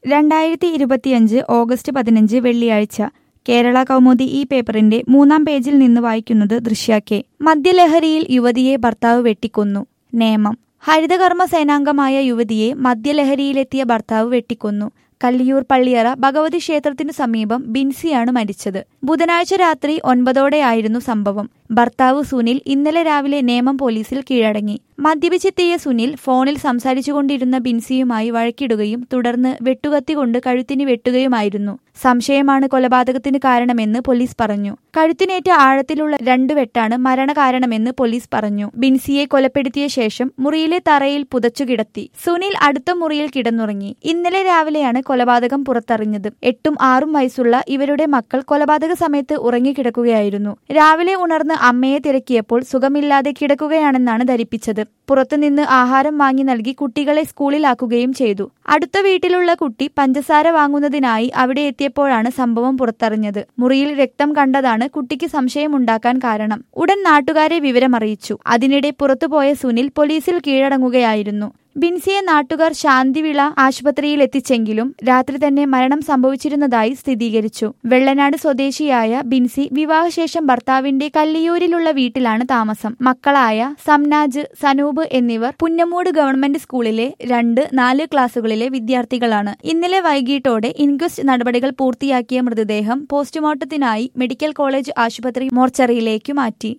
രണ്ടായിരത്തി ഇരുപത്തിയഞ്ച് ഓഗസ്റ്റ് പതിനഞ്ച് വെള്ളിയാഴ്ച കേരള കൗമുദി ഈ പേപ്പറിന്റെ മൂന്നാം പേജിൽ നിന്ന് വായിക്കുന്നത് ദൃശ്യ കെ മദ്യലഹരിയിൽ യുവതിയെ ഭർത്താവ് വെട്ടിക്കൊന്നു നേമം ഹരിതകർമ്മ സേനാംഗമായ യുവതിയെ മദ്യലഹരിയിലെത്തിയ ഭർത്താവ് വെട്ടിക്കൊന്നു കല്ലിയൂർ പള്ളിയറ ഭഗവതി ക്ഷേത്രത്തിനു സമീപം ബിൻസിയാണ് മരിച്ചത് ബുധനാഴ്ച രാത്രി ഒൻപതോടെയായിരുന്നു സംഭവം ഭർത്താവ് സുനിൽ ഇന്നലെ രാവിലെ നേമം പോലീസിൽ കീഴടങ്ങി മദ്യപിച്ചെത്തിയ സുനിൽ ഫോണിൽ സംസാരിച്ചുകൊണ്ടിരുന്ന ബിൻസിയുമായി വഴക്കിടുകയും തുടർന്ന് വെട്ടുകത്തി കൊണ്ട് കഴുത്തിന് വെട്ടുകയുമായിരുന്നു സംശയമാണ് കൊലപാതകത്തിന് കാരണമെന്ന് പോലീസ് പറഞ്ഞു കഴുത്തിനേറ്റ ആഴത്തിലുള്ള രണ്ടു വെട്ടാണ് മരണകാരണമെന്ന് പോലീസ് പറഞ്ഞു ബിൻസിയെ കൊലപ്പെടുത്തിയ ശേഷം മുറിയിലെ തറയിൽ പുതച്ചു കിടത്തി സുനിൽ അടുത്ത മുറിയിൽ കിടന്നുറങ്ങി ഇന്നലെ രാവിലെയാണ് കൊലപാതകം പുറത്തറിഞ്ഞത് എട്ടും ആറും വയസ്സുള്ള ഇവരുടെ മക്കൾ കൊലപാതക സമയത്ത് ഉറങ്ങിക്കിടക്കുകയായിരുന്നു രാവിലെ ഉണർന്ന് അമ്മയെ തിരക്കിയപ്പോൾ സുഖമില്ലാതെ കിടക്കുകയാണെന്നാണ് ധരിപ്പിച്ചത് പുറത്തുനിന്ന് ആഹാരം വാങ്ങി നൽകി കുട്ടികളെ സ്കൂളിലാക്കുകയും ചെയ്തു അടുത്ത വീട്ടിലുള്ള കുട്ടി പഞ്ചസാര വാങ്ങുന്നതിനായി അവിടെ എത്തിയപ്പോഴാണ് സംഭവം പുറത്തറിഞ്ഞത് മുറിയിൽ രക്തം കണ്ടതാണ് കുട്ടിക്ക് സംശയമുണ്ടാക്കാൻ കാരണം ഉടൻ നാട്ടുകാരെ വിവരമറിയിച്ചു അതിനിടെ പുറത്തുപോയ സുനിൽ പോലീസിൽ കീഴടങ്ങുകയായിരുന്നു ബിൻസിയെ നാട്ടുകാർ ശാന്തിവിള ആശുപത്രിയിൽ എത്തിച്ചെങ്കിലും രാത്രി തന്നെ മരണം സംഭവിച്ചിരുന്നതായി സ്ഥിരീകരിച്ചു വെള്ളനാട് സ്വദേശിയായ ബിൻസി വിവാഹശേഷം ഭർത്താവിന്റെ കല്ലിയൂരിലുള്ള വീട്ടിലാണ് താമസം മക്കളായ സംനാജ് സനൂപ് എന്നിവർ പുന്നമൂട് ഗവൺമെന്റ് സ്കൂളിലെ രണ്ട് നാല് ക്ലാസുകളിലെ വിദ്യാർത്ഥികളാണ് ഇന്നലെ വൈകിട്ടോടെ ഇൻക്വസ്റ്റ് നടപടികൾ പൂർത്തിയാക്കിയ മൃതദേഹം പോസ്റ്റ്മോർട്ടത്തിനായി മെഡിക്കൽ കോളേജ് ആശുപത്രി മോർച്ചറിയിലേക്ക് മാറ്റി